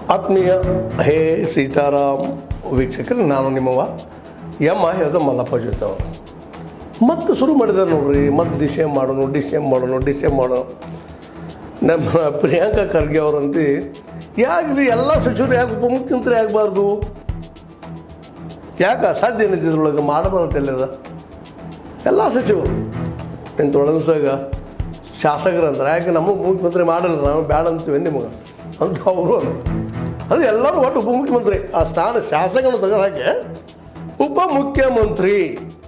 ಆತ್ಮೀಯ ಹೇ ಸೀತಾರಾಮ್ ವೀಕ್ಷಕರು ನಾನು ನಿಮ್ಮವ ಎಮ್ಮ ಹೇಳ್ದ ಮಲ್ಲಪ್ಪ ಜೊತೆ ಅವರು ಮತ್ತೆ ಶುರು ಮಾಡಿದ್ದಾರೆ ನೋಡ್ರಿ ಮತ್ತೆ ಡಿಶೇಮ್ ಮಾಡೋಣ ಡಿಶೇಮ್ ಮಾಡೋಣ ಡಿಶೇಮ್ ಮಾಡೋಣ ನಮ್ಮ ಪ್ರಿಯಾಂಕಾ ಖರ್ಗೆ ಅವರಂತೆ ಯಾಕ್ರಿ ಎಲ್ಲ ಸಚಿವರು ಯಾಕೆ ಉಪಮುಖ್ಯಮಂತ್ರಿ ಆಗಬಾರ್ದು ಯಾಕೆ ಅಸಾಧ್ಯ ಏನೈತಿ ಇದ್ರೊಳಗೆ ಮಾಡಬಾರದೆಲ್ಲದ ಎಲ್ಲ ಸಚಿವರು ಇಂಥೊಳಗ ಶಾಸಕರು ಅಂತಾರೆ ಯಾಕೆ ನಮ್ಮ ಮುಖ್ಯಮಂತ್ರಿ ಮಾಡಲ್ಲ ನಾವು ಬೇಡ ಅಂತೀವಿ ನಿಮಗೆ ಅಂತ ಅವರು ಅಂತಾರೆ ಅದು ಎಲ್ಲರೂ ಒಟ್ಟು ಉಪಮುಖ್ಯಮಂತ್ರಿ ಆ ಸ್ಥಾನ ಶಾಸಕನ ತೆಗೆದಾಕೆ ಉಪಮುಖ್ಯಮಂತ್ರಿ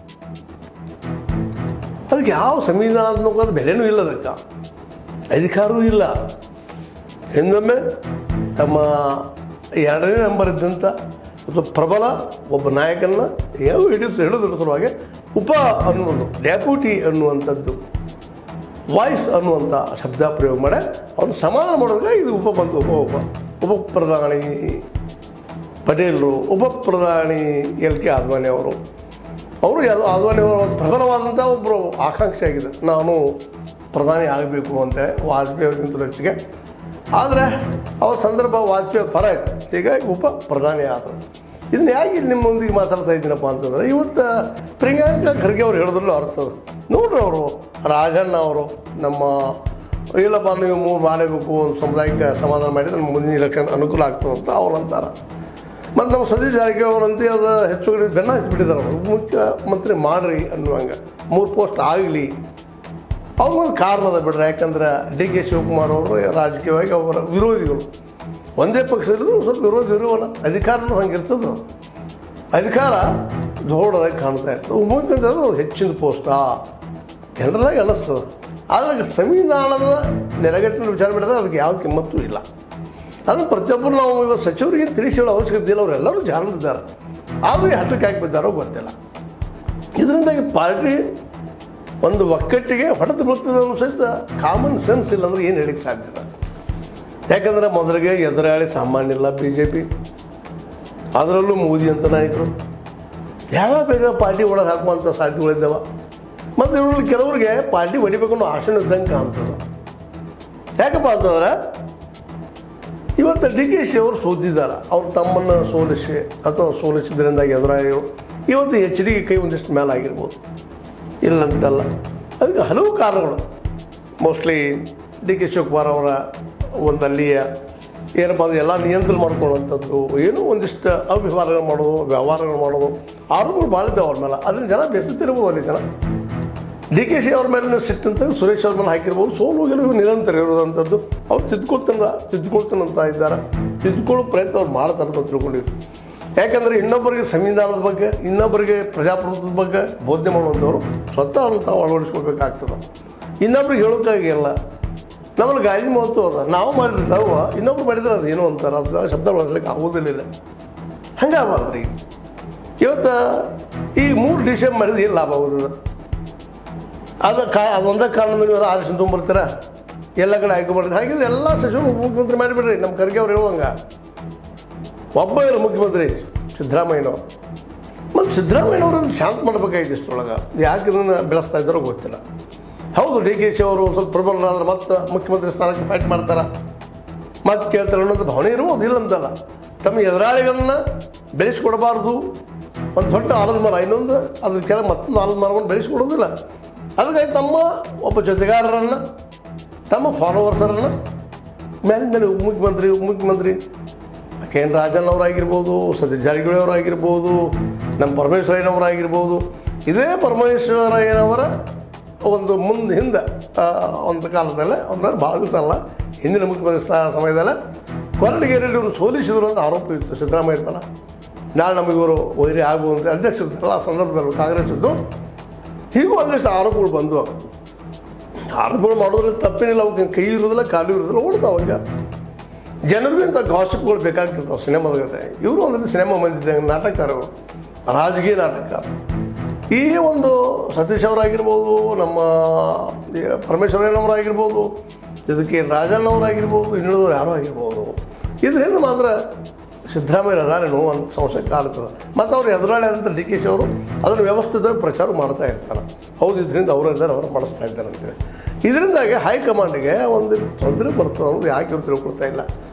ಅದಕ್ಕೆ ಯಾವ ಸಂವಿಧಾನಾತ್ಮಕವಾದ ಬೆಲೆನೂ ಇಲ್ಲ ಅದಕ್ಕೆ ಅಧಿಕಾರವೂ ಇಲ್ಲ ಹಿಂದೊಮ್ಮೆ ತಮ್ಮ ಎರಡನೇ ನಂಬರ್ ಇದ್ದಂಥ ಅಥವಾ ಪ್ರಬಲ ಒಬ್ಬ ನಾಯಕನ ಯಾವ ಹಿಡಿಸ್ ಹಿಡಿದ್ರ ಸಲುವಾಗಿ ಉಪ ಅನ್ನುವುದು ಡೆಪ್ಯೂಟಿ ಅನ್ನುವಂಥದ್ದು ವಾಯ್ಸ್ ಅನ್ನುವಂಥ ಶಬ್ದ ಪ್ರಯೋಗ ಮಾಡಿ ಅವ್ನು ಸಮಾಧಾನ ಮಾಡೋದಕ್ಕೆ ಇದು ಉಪ ಬಂತು ಉಪ ಉಪ ಉಪ ಪ್ರಧಾನಿ ಪಟೇಲರು ಉಪ ಪ್ರಧಾನಿ ಎಲ್ ಕೆ ಆದ್ವಾನಿ ಅವರು ಅವರು ಯಾವುದು ಆದ್ವಾನಿ ಅವರು ಪ್ರಬಲವಾದಂಥ ಒಬ್ಬರು ಆಕಾಂಕ್ಷೆ ಆಗಿದೆ ನಾನು ಪ್ರಧಾನಿ ಆಗಬೇಕು ಅಂತೇಳಿ ವಾಜಪೇಯಿ ಅವರಿಗಿಂತ ಹೆಚ್ಚಿಗೆ ಆದರೆ ಅವ್ರ ಸಂದರ್ಭ ವಾಜಪೇಯಿ ಪರ ಇತ್ತು ಹೀಗಾಗಿ ಉಪ ಪ್ರಧಾನಿ ಆದರು ಇದನ್ನ ಯಾಕೆ ಇಲ್ಲಿ ನಿಮ್ಮೊಂದಿಗೆ ಮಾತಾಡ್ತಾ ಇದ್ದೀನಪ್ಪ ಅಂತಂದರೆ ಇವತ್ತು ಪ್ರಿಯಾಂಕಾ ಖರ್ಗೆ ಅವ್ರು ಹೇಳಿದ್ರಲ್ಲೂ ಅರ್ಥ ಅದು. ನೋಡ್ರಿ ಅವರು ರಾಜಣ್ಣ ಅವರು ನಮ್ಮ ಇಲ್ಲಪ್ಪ ನೀವು ಮೂರು ಮಾಡಬೇಕು ಒಂದು ಸಮುದಾಯಕ್ಕೆ ಸಮಾಧಾನ ಮಾಡಿದ್ರೆ ನಮ್ಮ ಮುಂದಿನ ಇಲೆಕ್ಷನ್ ಅನುಕೂಲ ಆಗ್ತದೆ ಅಂತ ಅವ್ರು ಅಂತಾರೆ ಮತ್ತು ನಮ್ಮ ಸತೀಶ್ ಜಾರಕಿಹೊಳಿ ಅವರಂತೆ ಅದು ಹೆಚ್ಚು ಕಡಿಮೆ ಬೆನ್ನ ಹಚ್ಚಿಬಿಟ್ಟಿದ್ದಾರೆ ಅವರು ಮುಖ್ಯಮಂತ್ರಿ ಮಾಡ್ರಿ ಅನ್ನುವಂಗೆ ಮೂರು ಪೋಸ್ಟ್ ಆಗಲಿ ಅವ್ರಿಗೊಂದು ಕಾರಣ ಅದ ಬಿಡ್ರಿ ಯಾಕಂದ್ರೆ ಡಿ ಕೆ ಶಿವಕುಮಾರ್ ಅವರು ರಾಜಕೀಯವಾಗಿ ಅವರ ವಿರೋಧಿಗಳು ಒಂದೇ ಪಕ್ಷದಲ್ಲಿದ್ರು ಸ್ವಲ್ಪ ವಿರೋಧಿ ಇರುವಲ್ಲ ಅಧಿಕಾರನೂ ಹಂಗೆ ಇರ್ತದೆ ಅಧಿಕಾರ ದೊಡ್ಡದಾಗಿ ಕಾಣ್ತಾ ಇರ್ತದೆ ಮುಖ್ಯಮಂತ್ರಿ ಅದು ಹೆಚ್ಚಿನ ಪೋಸ್ಟಾ ಜನರಲಾಗಿ ಅನ್ನಿಸ್ತದೆ ಆದರೆ ಸಂವಿಧಾನದ ನೆಲೆಗಟ್ಟಿನ ವಿಚಾರ ಮಾಡಿದ್ರೆ ಅದಕ್ಕೆ ಯಾವ ಕಿಮ್ಮತ್ತೂ ಇಲ್ಲ ಅದನ್ನು ಪ್ರತಿಯೊಬ್ಬರು ನಾವು ಇವತ್ತು ಸಚಿವರಿಗೆ ತಿಳಿಸಿ ಹೇಳೋ ಅವಶ್ಯಕತೆ ಇಲ್ಲ ಅವರೆಲ್ಲರೂ ಜಾಣದಿದ್ದಾರೆ ಆದರೂ ಹಠಕ್ಕೆ ಹಾಕಿ ಬಿದ್ದಾರೋ ಗೊತ್ತಿಲ್ಲ ಇದರಿಂದಾಗಿ ಪಾರ್ಟಿ ಒಂದು ಒಕ್ಕಟ್ಟಿಗೆ ಹೊಡೆದು ಬೀಳ್ತದೆ ಅನ್ನೋ ಸಹಿತ ಕಾಮನ್ ಸೆನ್ಸ್ ಇಲ್ಲ ಅಂದ್ರೆ ಏನು ಹೇಳಿಕ್ಕೆ ಸಾಧ್ಯ ಇಲ್ಲ ಯಾಕಂದರೆ ಮೊದಲಿಗೆ ಎದುರಾಳಿ ಸಾಮಾನ್ಯ ಇಲ್ಲ ಬಿ ಜೆ ಪಿ ಅದರಲ್ಲೂ ಮೋದಿ ಅಂತ ನಾಯಕರು ಯಾವ ಬೇಗ ಪಾರ್ಟಿ ಒಳಗೆ ಹಾಕುವಂಥ ಸಾಧ್ಯತೆಗಳಿದ್ದಾವೆ ಮತ್ತು ಇವ್ರಲ್ಲಿ ಕೆಲವರಿಗೆ ಪಾರ್ಟಿ ಹೊಡಿಬೇಕು ಅನ್ನೋ ಆಶೆ ಇದ್ದಂಗೆ ಕಾಣ್ತದೆ ಯಾಕಪ್ಪ ಅಂತಂದ್ರೆ ಇವತ್ತು ಡಿ ಕೆ ಶಿ ಅವರು ಸೋತಿದ್ದಾರೆ ಅವ್ರು ತಮ್ಮನ್ನು ಸೋಲಿಸಿ ಅಥವಾ ಸೋಲಿಸಿದ್ರಿಂದ ಎದುರಾಳಿಗಳು ಇವತ್ತು ಎಚ್ ಡಿಗೆ ಕೈ ಒಂದಿಷ್ಟು ಮೇಲೆ ಆಗಿರ್ಬೋದು ಇಲ್ಲಂತಲ್ಲ ಅದಕ್ಕೆ ಹಲವು ಕಾರಣಗಳು ಮೋಸ್ಟ್ಲಿ ಡಿ ಕೆ ಶಿವಕುಮಾರ್ ಅವರ ಒಂದು ಅಲ್ಲಿಯ ಏನಪ್ಪ ಅಂದರೆ ಎಲ್ಲ ನಿಯಂತ್ರಣ ಮಾಡ್ಕೊಳ್ಳುವಂಥದ್ದು ಏನೋ ಒಂದಿಷ್ಟು ಅವ್ಯವಹಾರಗಳು ಮಾಡೋದು ವ್ಯವಹಾರಗಳು ಮಾಡೋದು ಆರೋಪಗಳು ಭಾಳ ಇದ್ದಾವೆ ಅವ್ರ ಮೇಲೆ ಅದನ್ನು ಜನ ಬೆಸುತ್ತಿರ್ಬೋದು ಅಲ್ಲಿ ಜನ ಡಿ ಕೆ ಶಿ ಅವ್ರ ಮೇಲೆ ಸಿಟ್ಟಂತ ಸುರೇಶ್ ಅವ್ರ ಮೇಲೆ ಹಾಕಿರ್ಬೋದು ಸೋಲು ಗೆಲುವು ನಿರಂತರ ಇರೋದಂಥದ್ದು ಅವ್ರು ತಿದ್ಕೊಳ್ತಾನ ತಿದ್ಕೊಳ್ತಾನಂತ ಇದ್ದಾರೆ ತಿದ್ಕೊಳ್ಳೋ ಪ್ರಯತ್ನ ಅವ್ರು ಮಾಡ್ತಾರೆ ಅಂತ ತಿಳ್ಕೊಂಡಿವಿ ಯಾಕಂದರೆ ಇನ್ನೊಬ್ಬರಿಗೆ ಸಂವಿಧಾನದ ಬಗ್ಗೆ ಇನ್ನೊಬ್ಬರಿಗೆ ಪ್ರಜಾಪ್ರಭುತ್ವದ ಬಗ್ಗೆ ಬೋಧನೆ ಮಾಡುವಂಥವ್ರು ಸ್ವತಃ ಅಂತ ಅಳವಡಿಸ್ಕೋಬೇಕಾಗ್ತದೆ ಇನ್ನೊಬ್ರಿಗೆ ಹೇಳೋಕ್ಕಾಗಿಲ್ಲ ನಮ್ಮಲ್ಲಿ ಗಾಯದಿ ಮಹತ್ವ ಅದ ನಾವು ಮಾಡಿದ್ರೆ ನಾವು ಇನ್ನೊಬ್ರು ಮಾಡಿದ್ರೆ ಅದು ಏನೋ ಅಂತಾರೆ ಅದು ಶಬ್ದ ಬಳಸ್ಲಿಕ್ಕೆ ಆಗೋದಿಲ್ಲ ಹಂಗೆ ಆಗಬಾರ್ದು ರೀ ಇವತ್ತು ಈ ಮೂರು ಡಿಸಿಷನ್ ಮಾಡಿದ್ರೆ ಏನು ಲಾಭ ಆಗೋದದ ಅದು ಕಾ ಅದೊಂದೇ ಕಾರಣದಿಂದ ನೀವು ಆರಿಸಿ ತೊಗೊಂಬರ್ತೀರ ಎಲ್ಲ ಕಡೆ ಆಯ್ಕೆ ಮಾಡಿದ್ರೆ ಹಾಗಿದ್ರೆ ಎಲ್ಲ ಸಚಿವರು ಮುಖ್ಯಮಂತ್ರಿ ಮಾಡಿಬಿಡ್ರಿ ನಮ್ಮ ಖರ್ಗೆ ಅವ್ರು ಹೇಳುವಂಗ ಒಬ್ಬ ಇರೋ ಮುಖ್ಯಮಂತ್ರಿ ಸಿದ್ದರಾಮಯ್ಯನವರು ಮತ್ತು ಸಿದ್ದರಾಮಯ್ಯನವರು ಅದನ್ನ ಶಾಂತ ಮಾಡ್ಬೇಕಾಗಿತ್ತು ಇಷ್ಟೊಳಗೆ ಯಾಕೆ ಇದನ್ನು ಬೆಳೆಸ್ತಾ ಇದ್ದಾರೋ ಗೊತ್ತಿಲ್ಲ ಹೌದು ಡಿ ಕೆ ಶಿ ಅವರು ಸ್ವಲ್ಪ ಪ್ರಬಲರಾದ್ರೆ ಮತ್ತೆ ಮುಖ್ಯಮಂತ್ರಿ ಸ್ಥಾನಕ್ಕೆ ಫೈಟ್ ಮಾಡ್ತಾರೆ ಮತ್ತೆ ಕೇಳ್ತಾರೆ ಅನ್ನೋದು ಭಾವನೆ ಇರ್ಬೋದು ಇಲ್ಲ ಅಂತಲ್ಲ ತಮ್ಮ ಎದುರಾಳಿಗಳನ್ನ ಬೆಳೆಸ್ಕೊಡಬಾರ್ದು ಒಂದು ದೊಡ್ಡ ಆಲದ ಮರ ಇನ್ನೊಂದು ಅದ್ರ ಕೆಳಗೆ ಮತ್ತೊಂದು ಆಲದ ಮರವನ್ನು ಬೆಳೆಸ್ಕೊಡೋದಿಲ್ಲ ಅದಕ್ಕಾಗಿ ತಮ್ಮ ಒಬ್ಬ ಜೊತೆಗಾರರನ್ನು ತಮ್ಮ ಫಾಲೋವರ್ಸರನ್ನು ಮೇಲಿನ ಮೇಲೆ ಉಪಮುಖ್ಯಮಂತ್ರಿ ಉಪಮುಖ್ಯಮಂತ್ರಿ ಕೆ ಎನ್ ರಾಜನ್ ಅವರಾಗಿರ್ಬೋದು ಸತೀಶ್ ಜಾರಕಿಹೊಳಿ ಅವರಾಗಿರ್ಬೋದು ನಮ್ಮ ಪರಮೇಶ್ವರಯ್ಯನವರಾಗಿರ್ಬೋದು ಇದೇ ಪರಮೇಶ್ವರಯ್ಯನವರ ಒಂದು ಮುಂದೆ ಹಿಂದೆ ಆ, ಒಂದು ಕಾಲದಲ್ಲೇ ಒಂದು ಭಾಳ ದಿವಸ ಅಲ್ಲ ಹಿಂದಿನ ಮುಖ್ಯಮಂತ್ರಿ ಸ- ಸಮಯದಲ್ಲೇ ಕೊರಟಗೆರೆಯಲ್ಲಿ ಇವರು ಸೋಲಿಸಿದ್ರು ಅಂತ ಆರೋಪ ಇತ್ತು ಸಿದ್ದರಾಮಯ್ಯ ಮೇಲೆ ನಾಳೆ ನಮಗೆ ಇವರು ವೈರಿ ಆಗ್ಬೋದು ಅಂತ ಅಧ್ಯಕ್ಷರಿದ್ದಾರಲ್ಲ ಆ ಸಂದರ್ಭದಲ್ಲಿ ಕಾಂಗ್ರೆಸ್ ಇದ್ದು ಹೀಗೂ ಒಂದಿಷ್ಟು ಆರೋಪಗಳು ಬಂದು ಆರೋಪಗಳು ಮಾಡೋದ್ರಲ್ಲಿ ತಪ್ಪೇನಿಲ್ಲ ಅವಕ್ಕೆ ಕೈ ಇರೋದಿಲ್ಲ ಕಾಲು ಇರೋದಿಲ್ಲ ಓಡ್ತಾವ ಅವಾಗ ಜನರಿಗೂ ಇಂಥ ಗಾಸಿಪ್ಗಳು ಬೇಕಾಗ್ತಿರ್ತಾವೆ ಸಿನಿಮಾದ ಕತೆ ಇವರು ಒಂದು ಸಿನಿಮಾ ಬಂದಿದ್ದಂಗೆ ನಾಟಕಕಾರರು ರಾಜಕೀಯ ನಾಟಕಕಾರ ಈ ಒಂದು ಸತೀಶ್ ಅವರಾಗಿರ್ಬೋದು ನಮ್ಮ ಈ ಪರಮೇಶ್ವರಯ್ಯನವರಾಗಿರ್ಬೋದು ಇದಕ್ಕೆ ರಾಜಣ್ಣವರಾಗಿರ್ಬೋದು ಇನ್ನುಳಿದವ್ರು ಯಾರೋ ಆಗಿರ್ಬೋದು ಇದರಿಂದ ಮಾತ್ರ ಸಿದ್ದರಾಮಯ್ಯ ಅದಾರೇನೋ ಅಂತ ಸಂಶಯ ಕಾಡ್ತದೆ ಮತ್ತು ಅವ್ರು ಎದುರಾಳಿ ಆದಂಥ ಡಿ ಕೆ ಶಿ ಅವರು ಅದನ್ನು ವ್ಯವಸ್ಥಿತವಾಗಿ ಪ್ರಚಾರ ಮಾಡ್ತಾ ಇರ್ತಾರೆ ಹೌದು ಇದರಿಂದ ಅವರೆಲ್ಲರೂ ಅವರು ಮಾಡಿಸ್ತಾ ಇದ್ದಾರೆ ಅಂತೇಳಿ ಇದರಿಂದಾಗಿ ಹೈಕಮಾಂಡಿಗೆ ಒಂದು ತೊಂದರೆ ಬರ್ತದೆ ಅನ್ನೋದು ಯಾಕೆ ಇವ್ರು ತಿಳ್ಕೊಳ್ತಾ ಇಲ್ಲ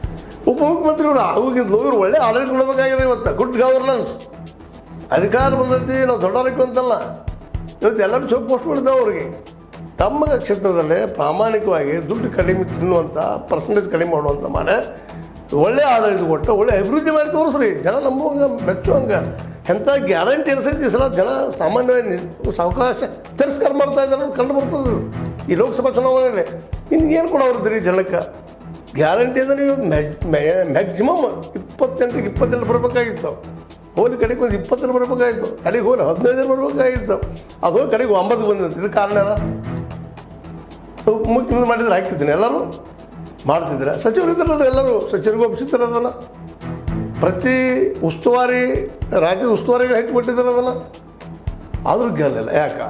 ಉಪಮುಖ್ಯಮಂತ್ರಿಗಳು ಆಗೋಗಿಂತಲೂ ಇವರು ಒಳ್ಳೆ ಆಡಳಿತ ಕೊಡಬೇಕಾಗಿದೆ ಇವತ್ತು ಗುಡ್ ಗವರ್ನೆನ್ಸ್ ಅಧಿಕಾರ ಬಂದೈತಿ ನಾವು ದೊಡ್ಡವರಕ್ಕೆ ಅಂತಲ್ಲ ಇವತ್ತು ಎಲ್ಲರೂ ಚೌಕ್ ಪೋಸ್ಟ್ಗಳಿದ್ದಾವೆ ಅವ್ರಿಗೆ ತಮ್ಮ ಕ್ಷೇತ್ರದಲ್ಲೇ ಪ್ರಾಮಾಣಿಕವಾಗಿ ದುಡ್ಡು ಕಡಿಮೆ ತಿನ್ನುವಂಥ ಪರ್ಸೆಂಟೇಜ್ ಕಡಿಮೆ ಮಾಡುವಂಥ ಮಾಡಿ ಒಳ್ಳೆ ಆಡಳಿತ ಕೊಟ್ಟು ಒಳ್ಳೆ ಅಭಿವೃದ್ಧಿ ಮಾಡಿ ತೋರಿಸ್ರಿ ಜನ ನಂಬುವಂಗೆ ಮೆಚ್ಚುವಂಗೆ ಎಂಥ ಗ್ಯಾರಂಟಿ ಅನಿಸೈತಿ ಈ ಸಲ ಜನ ಸಾಮಾನ್ಯವಾಗಿ ನಿ- ಸಾವಕಾಶ ತಿರಸ್ಕಾರ ಮಾಡ್ತಾ ಇದ್ದಾರೆ ಅಂತ ಕಂಡು ಬರ್ತದೆ ಅದು. ಈ ಲೋಕಸಭಾ ಚುನಾವಣೆಯಲ್ಲಿ ಇನ್ನು ಏನು ಕೊಡೋರ್ದ್ರಿ ಜನಕ್ಕೆ ಗ್ಯಾರಂಟಿ ಅಂದರೆ ನೀವು ಮ್ಯಾಕ್ಸಿಮಮ್ ಇಪ್ಪತ್ತೆಂಟಿಗೆ ಇಪ್ಪತ್ತೆಂಟು ಬರಬೇಕಾಗಿತ್ತು ಹೋಲಿ ಕಡೆಗೆ ಒಂದು ಇಪ್ಪತ್ತರ ಬರಬೇಕಾಗಿತ್ತು ಕಡೆಗೆ ಹೋಲಿ ಹದಿನೈದರ ಬರಬೇಕಾಗಿತ್ತು ಅದು ಹೋಗಿ ಕಡೆಗೆ ಒಂಬತ್ತು ಬಂದಿತ್ತು ಇದು ಕಾರಣ ಏನು? ಮುಖ್ಯಮಂತ್ರಿ ಮಾಡಿದ್ರೆ ಹಾಕ್ತಿದ್ದೀನಿ ಎಲ್ಲರೂ ಮಾಡ್ತಿದ್ರೆ ಸಚಿವರು ಇದ್ರಲ್ಲ ಎಲ್ಲರೂ ಸಚಿವರಿಗೂ ಒಪ್ಪಿಸಿರ್ತಾರೆ ಅದನ್ನು ಪ್ರತಿ ಉಸ್ತುವಾರಿ ರಾಜ್ಯದ ಉಸ್ತುವಾರಿಗಳು ಹೆಚ್ಚು ಕೊಟ್ಟಿದ್ದಾರೆ ಅದನ್ನು ಆದರೂ ಗೆಲ್ಲಿಲ್ಲ ಯಾಕ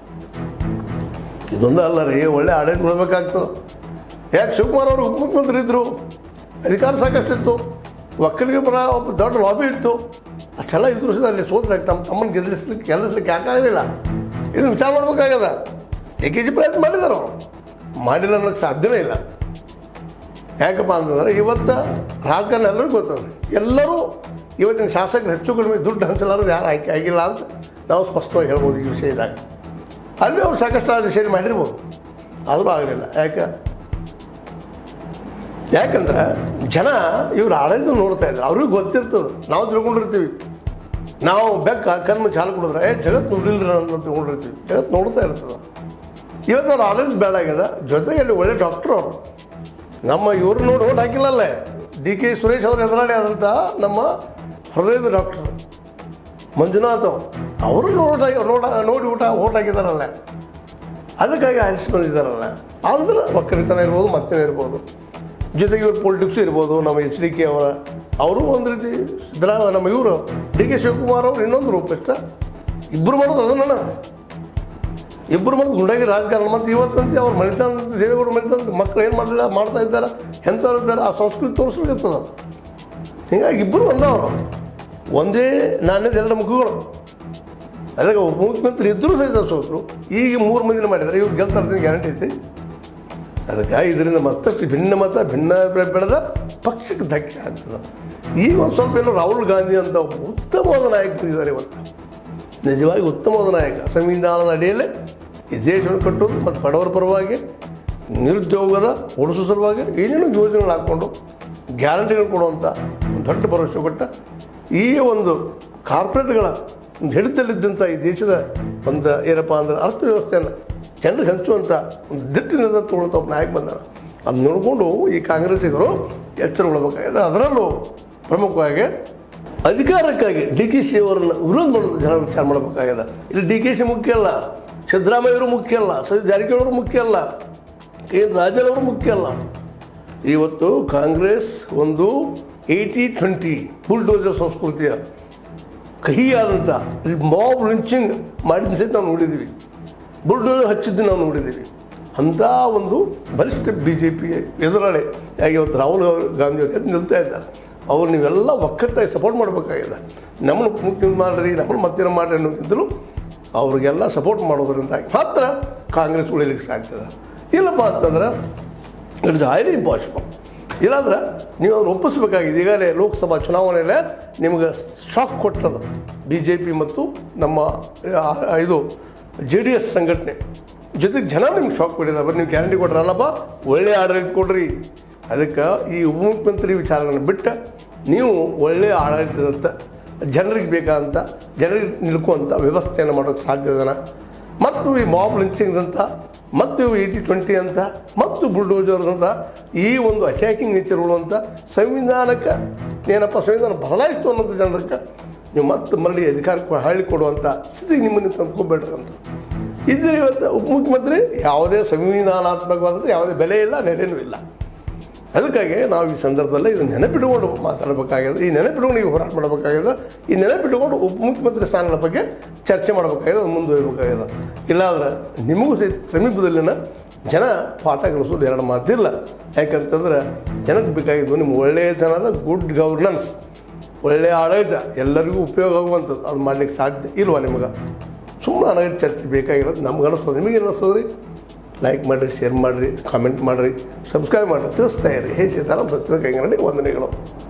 ಇದೊಂದು ಅಲ್ಲ ರೀ ಒಳ್ಳೆ ಆಡಳಿತ ಕೊಡಬೇಕಾಗ್ತದೆ ಯಾಕೆ ಶಿವಕುಮಾರ್ ಅವರು ಉಪಮುಖ್ಯಮಂತ್ರಿ ಇದ್ದರು ಅಧಿಕಾರ ಸಾಕಷ್ಟಿತ್ತು ಒಕ್ಕಲಿಗೆ ಪರ ಒಬ್ಬ ದೊಡ್ಡ ಲಾಬಿ ಇತ್ತು ಅಷ್ಟೆಲ್ಲ ಇದ್ರು ಸಹ ಅಲ್ಲಿ ಸೋತ್ರ ತಮ್ಮ ತಮ್ಮನ್ನು ಗೆಲ್ಲಿಸ್ಲಿಕ್ಕೆ ಗೆಲ್ಲಿಸ್ಲಿಕ್ಕೆ ಯಾಕಾಗಲಿಲ್ಲ ಇದನ್ನು ವಿಚಾರ ಮಾಡ್ಬೇಕಾಗ್ಯದ ಡಿ ಕೆ ಜಿ ಪ್ರಯತ್ನ ಮಾಡಿದಾರೆ ಅವರು ಮಾಡಿಲ್ಲ ಅನ್ನೋಕ್ಕೆ ಸಾಧ್ಯವೇ ಇಲ್ಲ ಯಾಕಪ್ಪ ಅಂತಂದ್ರೆ ಇವತ್ತು ರಾಜಕಾರಣ ಎಲ್ಲರಿಗೂ ಗೊತ್ತದ ಎಲ್ಲರೂ ಇವತ್ತಿನ ಶಾಸಕರು ಹೆಚ್ಚು ಕಡಿಮೆ ದುಡ್ಡು ಹಂಚಲಾರದು ಯಾರು ಆಯ್ಕೆ ಆಗಿಲ್ಲ ಅಂತ ನಾವು ಸ್ಪಷ್ಟವಾಗಿ ಹೇಳ್ಬೋದು ಈ ವಿಷಯದಾಗ ಅಲ್ಲಿ ಅವ್ರು ಸಾಕಷ್ಟು ಆದೇಶ ಮಾಡಿರ್ಬೋದು ಆದರೂ ಆಗಲಿಲ್ಲ ಯಾಕೆ ಯಾಕಂದ್ರೆ ಜನ ಇವ್ರ ಆಡಳಿತ ನೋಡ್ತಾ ಇದ್ದಾರೆ ಅವ್ರಿಗೆ ಗೊತ್ತಿರ್ತದೆ ನಾವು ತಿಳ್ಕೊಂಡಿರ್ತೀವಿ ನಾವು ಬೆಕ್ಕ ಕಣ್ಣು ಚಾಲು ಕುಡಿದ್ರೆ ಏ ಜಗತ್ತು ನೋಡಿಲ್ರಿ ಅಂತ ತಿಳ್ಕೊಂಡಿರ್ತೀವಿ ಜಗತ್ತು ನೋಡ್ತಾ ಇರ್ತದೆ ಇವತ್ತು ಅವ್ರ ಆಡಳಿತ ಬೇಡ ಆಗ್ಯದ ಜೊತೆಗೆ ಅಲ್ಲಿ ಒಳ್ಳೆ ಡಾಕ್ಟ್ರು ಅವರು ನಮ್ಮ ಇವ್ರು ನೋಡಿ ಓಟ್ ಹಾಕಿಲ್ಲಲ್ಲೇ ಡಿ ಕೆ ಸುರೇಶ್ ಅವರು ಎದುರಾಳಿ ಆದಂಥ ನಮ್ಮ ಹೃದಯದ ಡಾಕ್ಟ್ರು ಮಂಜುನಾಥ್ ಅವರು ಅವರು ನೋಟ ನೋಡ ನೋಡಿ ಊಟ ಓಟ್ ಹಾಕಿದಾರಲ್ಲ ಅದಕ್ಕಾಗಿ ಆರಿಸಿ ಬಂದಿದ್ದಾರಲ್ಲ ಆದ್ರೆ ಒಕ್ಕರಿತನ ಇರ್ಬೋದು ಮತ್ತೇನು ಇರ್ಬೋದು ಜೊತೆಗೆ ಇವ್ರು ಪೊಲಿಟಿಕ್ಸ್ ಇರ್ಬೋದು ನಮ್ಮ ಎಚ್ ಡಿ ಕೆ ಅವರ ಅವರು ಒಂದು ರೀತಿ ಸಿದ್ದರಾಮ ನಮ್ಮ ಇವರು ಡಿ ಕೆ ಶಿವಕುಮಾರ್ ಅವರು ಇನ್ನೊಂದು ರೂಪ ಇಷ್ಟ ಇಬ್ಬರು ಮಾಡೋದು ಅದನ್ನ ಇಬ್ಬರು ಮಾಡೋದು ಗುಂಡಾಗಿ ರಾಜಕಾರಣ ಮತ್ತು ಇವತ್ತಂತೆ ಅವ್ರು ಮಣಿತಾನ ದೇವೇಗೌಡ ಮಣಿತಾನ ಮಕ್ಕಳು ಏನು ಮಾಡಲಿಲ್ಲ ಮಾಡ್ತಾ ಇದ್ದಾರೆ ಎಂಥವ್ರು ಇದ್ದಾರೆ ಆ ಸಂಸ್ಕೃತಿ ತೋರಿಸ್ಲಿಕ್ಕತ್ತದ ಹೀಗಾಗಿ ಇಬ್ಬರು ಒಂದವರು ಒಂದೇ ನಾಣ್ಯದ ಎರಡು ಮುಖಗಳು ಅದಕ್ಕೆ ಉಪಮುಖ್ಯಮಂತ್ರಿ ಇದ್ದರೂ ಸಹಿತ ಸೋತರು ಈಗ ಮೂರು ಮಂದಿನ ಮಾಡಿದ್ದಾರೆ ಇವ್ರು ಗೆಲ್ತಾರೆ ಗ್ಯಾರಂಟಿ ಐತಿ ಅದಕ್ಕೆ ಇದರಿಂದ ಮತ್ತಷ್ಟು ಭಿನ್ನ ಮತ ಭಿನ್ನ ಬೆಳೆದ ಪಕ್ಷಕ್ಕೆ ಧಕ್ಕೆ ಆಗ್ತದೆ ಈಗ ಒಂದು ಸ್ವಲ್ಪ ಏನೋ ರಾಹುಲ್ ಗಾಂಧಿ ಅಂತ ಒಬ್ಬ ಉತ್ತಮವಾದ ನಾಯಕ ಬಂದಿದ್ದಾರೆ ಇವತ್ತು ನಿಜವಾಗಿ ಉತ್ತಮವಾದ ನಾಯಕ ಸಂವಿಧಾನದ ಅಡಿಯಲ್ಲೇ ಈ ದೇಶವನ್ನು ಕಟ್ಟೋದು ಮತ್ತು ಬಡವರ ಪರವಾಗಿ ನಿರುದ್ಯೋಗದ ಉಳಿಸೋ ಸಲುವಾಗಿ ಏನೇನೋ ಯೋಜನೆಗಳು ಹಾಕ್ಕೊಂಡು ಗ್ಯಾರಂಟಿಗಳು ಕೊಡುವಂಥ ಒಂದು ದೊಡ್ಡ ಭರವಸೆ ಕೊಟ್ಟ ಈ ಒಂದು ಕಾರ್ಪೊರೇಟ್ಗಳ ಒಂದು ಹಿಡಿತಲ್ಲಿದ್ದಂಥ ಈ ದೇಶದ ಒಂದು ಏನಪ್ಪ ಅಂದ್ರೆ ಅರ್ಥವ್ಯವಸ್ಥೆಯನ್ನು ಜನರಿಗೆ ಹಂಚುವಂಥ ಒಂದು ದಿಟ್ಟ ನಿರ್ಧಾರ ತಗೊಳ್ಳುವಂಥ ಒಬ್ಬ ನಾಯಕ ಬಂದಾನ ಅದು ನೋಡಿಕೊಂಡು ಈ ಕಾಂಗ್ರೆಸ್ಸಿಗರು ಎಚ್ಚರಗೊಳ್ಬೇಕಾಗಿದೆ ಅದರಲ್ಲೂ ಪ್ರಮುಖವಾಗಿ ಅಧಿಕಾರಕ್ಕಾಗಿ ಡಿ ಕೆ ಶಿ ಅವರನ್ನು ವಿರೋಧ ಮಾಡೋದು ಜನ ವಿಚಾರ ಮಾಡಬೇಕಾಗಿದೆ ಇಲ್ಲಿ ಡಿ ಕೆ ಶಿ ಮುಖ್ಯ ಅಲ್ಲ ಸಿದ್ದರಾಮಯ್ಯವರು ಮುಖ್ಯ ಅಲ್ಲ ಸತೀಶ್ ಜಾರಕಿಹೊಳಿ ಅವರು ಮುಖ್ಯ ಅಲ್ಲ ಕೆ ಎನ್ ರಾಜನ್ ಅವರು ಮುಖ್ಯ ಅಲ್ಲ ಇವತ್ತು ಕಾಂಗ್ರೆಸ್ ಒಂದು ಏಯ್ಟಿ ಟ್ವೆಂಟಿ ಬುಲ್ಡೋಜರ್ ಸಂಸ್ಕೃತಿಯ ಕಹಿಯಾದಂಥ ಮಾಬ್ ಲಿಂಚಿಂಗ್ ಮಾಡಿದ ಸಹಿತ ನಾವು ನೋಡಿದ್ದೀವಿ ಬುಲ್ಡೋಜರ್ ಹಚ್ಚಿದ್ದು ನಾವು ನೋಡಿದ್ದೀವಿ ಅಂಥ ಒಂದು ಬಲಿಷ್ಠ ಬಿ ಜೆ ಪಿ ಎದುರಾಳಿ ಯಾಕೆ ಇವತ್ತು ರಾಹುಲ್ ಗಾಂಧಿ ಅವರು ಎದ್ದು ನಿಲ್ತಾ ಇದ್ದಾರೆ ಅವ್ರು ನೀವೆಲ್ಲ ಒಕ್ಕಟ್ಟಾಗಿ ಸಪೋರ್ಟ್ ಮಾಡಬೇಕಾಗಿದೆ ನಮ್ಮನ್ನು ಮುಖ್ಯ ಮಾಡಿರಿ ನಮ್ಮನ್ನು ಮತ್ತೇನು ಮಾಡಿರಿ ಅನ್ನೋಕ್ಕಿಂತಲೂ ಅವ್ರಿಗೆಲ್ಲ ಸಪೋರ್ಟ್ ಮಾಡೋದ್ರಿಂದ ಮಾತ್ರ ಕಾಂಗ್ರೆಸ್ ಉಳಿಲಿಕ್ಕೆ ಸಾಧ್ಯ ಇಲ್ಲಪ್ಪ ಅಂತಂದ್ರೆ ಇಟ್ಸ್ ಹೈಲಿ ಇಂಪಾಸಿಬಲ್ ಇಲ್ಲಾಂದ್ರೆ ನೀವು ಅವ್ರು ಒಪ್ಪಿಸ್ಬೇಕಾಗಿದೆ ಈಗಾಗಲೇ ಲೋಕಸಭಾ ಚುನಾವಣೆಯಲ್ಲೇ ನಿಮ್ಗೆ ಶಾಕ್ ಕೊಟ್ಟದು ಬಿ ಜೆ ಪಿ ಮತ್ತು ನಮ್ಮ ಆ, ಇದು ಜೆ ಡಿ ಎಸ್ ಸಂಘಟನೆ ಜೊತೆಗೆ ಜನ ನಿಮ್ಗೆ ಶಾಕ್ ಕೊಟ್ಟಿದ್ದಾರೆ ಬರೀ ನೀವು ಗ್ಯಾರಂಟಿ ಕೊಟ್ರಲ್ಲಪ್ಪ ಒಳ್ಳೆಯ ಆಡಳಿತ ಕೊಡ್ರಿ ಅದಕ್ಕೆ ಈ ಉಪಮುಖ್ಯಮಂತ್ರಿ ವಿಚಾರಗಳನ್ನು ಬಿಟ್ಟು ನೀವು ಒಳ್ಳೆಯ ಆಡಳಿತದಂತ ಜನರಿಗೆ ಬೇಕಾದಂಥ ಜನರಿಗೆ ನಿಲ್ಕುವಂಥ ವ್ಯವಸ್ಥೆಯನ್ನು ಮಾಡೋಕ್ಕೆ ಸಾಧ್ಯದನ ಮತ್ತು ಈ ಮಾಬ್ ಲಿಂಚಿಂಗ್ ಅಂತ ಮತ್ತು ಇವು ಏಯ್ಟಿ ಟ್ವೆಂಟಿ ಅಂತ ಮತ್ತು ಬುಲ್ಡೋಜರ್ ಅಂತ ಈ ಒಂದು ಅಟ್ಯಾಕಿಂಗ್ ನೇಚರ್ ಉಳ್ಳುವಂಥ ಸಂವಿಧಾನಕ್ಕೆ ಏನಪ್ಪ ಸಂವಿಧಾನ ಬದಲಾಯಿಸ್ತು ಅನ್ನೋಂಥ ಜನರಕ್ಕೆ ನೀವು ಮತ್ತೆ ಮರಳಿ ಅಧಿಕಾರಕ್ಕೆ ಹಳ್ಳಿ ಕೊಡುವಂಥ ಸ್ಥಿತಿಗೆ ನಿಮ್ಮನ್ನು ತಂದ್ಕೊಬೇಡ್ರಿ ಅಂತ ಇದ್ರೆ ಇವತ್ತು ಉಪಮುಖ್ಯಮಂತ್ರಿ ಯಾವುದೇ ಸಂವಿಧಾನಾತ್ಮಕವಾದಂಥ ಯಾವುದೇ ಬೆಲೆ ಇಲ್ಲ ನೆಲೆನೂ ಇಲ್ಲ ಅದಕ್ಕಾಗಿ ನಾವು ಈ ಸಂದರ್ಭದಲ್ಲಿ ಇದನ್ನು ನೆನಪಿಟ್ಕೊಂಡು ಮಾತಾಡಬೇಕಾಗಿದೆ ಈ ನೆನಪಿಟ್ಕೊಂಡು ಈಗ ಹೋರಾಟ ಮಾಡಬೇಕಾಗಿದೆ ಈ ನೆನಪಿಟ್ಕೊಂಡು ಉಪಮುಖ್ಯಮಂತ್ರಿ ಸ್ಥಾನಗಳ ಬಗ್ಗೆ ಚರ್ಚೆ ಮಾಡಬೇಕಾಗಿದೆ ಅದು ಮುಂದುವರಿಬೇಕಾಗಿದೆ ಇಲ್ಲಾಂದ್ರೆ ನಿಮಗೂ ಸಹಿತ ಸಮೀಪದಲ್ಲಿನ ಜನ ಪಾಠ ಕಲಿಸೋದು ಎರಡು ಮಾತಿಲ್ಲ ಯಾಕಂತಂದ್ರೆ ಜನಕ್ಕೆ ಬೇಕಾಗಿದ್ದು ನಿಮ್ಮ ಒಳ್ಳೆಯತನದ ಗುಡ್ ಗವರ್ನೆನ್ಸ್ ಒಳ್ಳೆಯ ಆಡಳಿತ ಎಲ್ಲರಿಗೂ ಉಪಯೋಗ ಆಗುವಂಥದ್ದು ಅದು ಮಾಡ್ಲಿಕ್ಕೆ ಸಾಧ್ಯ ಇಲ್ವಾ ನಿಮಗೆ ಸುಮ್ಮನೆ ಅನಗತ್ಯ ಚರ್ಚೆ ಬೇಕಾಗಿರೋದು ನಮ್ಗೆ ಅನ್ನಿಸ್ತದೆ ನಿಮಗೆ ಅನ್ನಿಸ್ತದೆ ರೀ ಲೈಕ್ ಮಾಡಿರಿ ಶೇರ್ ಮಾಡಿರಿ ಕಾಮೆಂಟ್ ಮಾಡಿರಿ ಸಬ್ಸ್ಕ್ರೈಬ್ ಮಾಡಿರಿ ತಿಳಿಸ್ತಾ ಇರಿ ಹೇ ಸೀತಾರಾಮ್ ಸತ್ಯದ ಕೈಂಗರಡಿ ವಂದನೆಗಳು